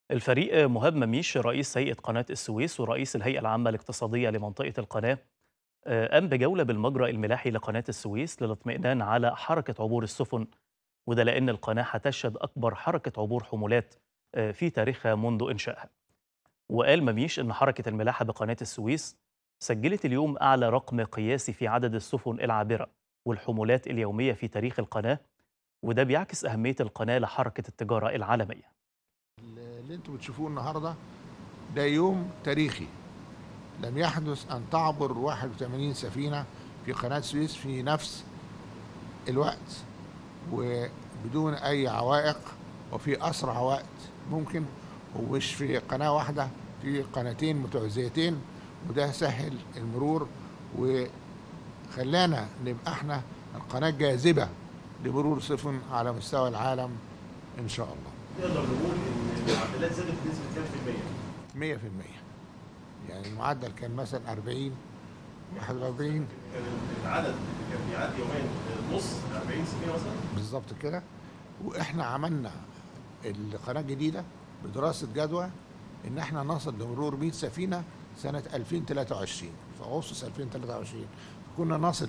الفريق مهاب مميش رئيس هيئة قناة السويس ورئيس الهيئة العامة الاقتصادية لمنطقة القناة آه، قام بجولة بالمجرى الملاحي لقناة السويس للاطمئنان على حركة عبور السفن وده لأن القناة هتشهد أكبر حركة عبور حمولات آه، في تاريخها منذ إنشائها وقال مميش إن حركة الملاحة بقناة السويس سجلت اليوم أعلى رقم قياسي في عدد السفن العابرة والحمولات اليومية في تاريخ القناة وده بيعكس أهمية القناة لحركة التجارة العالمية اللي انتم بتشوفوه النهارده ده يوم تاريخي لم يحدث ان تعبر 81 سفينه في قناه السويس في نفس الوقت وبدون اي عوائق وفي اسرع وقت ممكن ومش في قناه واحده في قناتين متوازيتين وده سهل المرور وخلانا نبقى احنا القناه جاذبه لمرور السفن على مستوى العالم ان شاء الله نقدر نقول ان المعدلات زادت بنسبه كام في المية؟ 100% يعني المعدل كان مثلا 40 41 كان العدد اللي كان بيعدي يوميا نص 40 سفينه مثلا بالظبط كده واحنا عملنا القناه الجديده بدراسه جدوى ان احنا نصل لمرور 100 سفينه سنه 2023 في اغسطس 2023 كنا نصل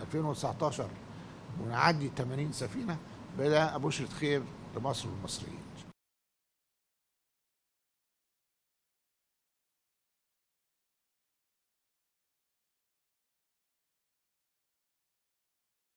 2019 ونعدي 80 سفينه بدا بشره خير لمصر والمصريين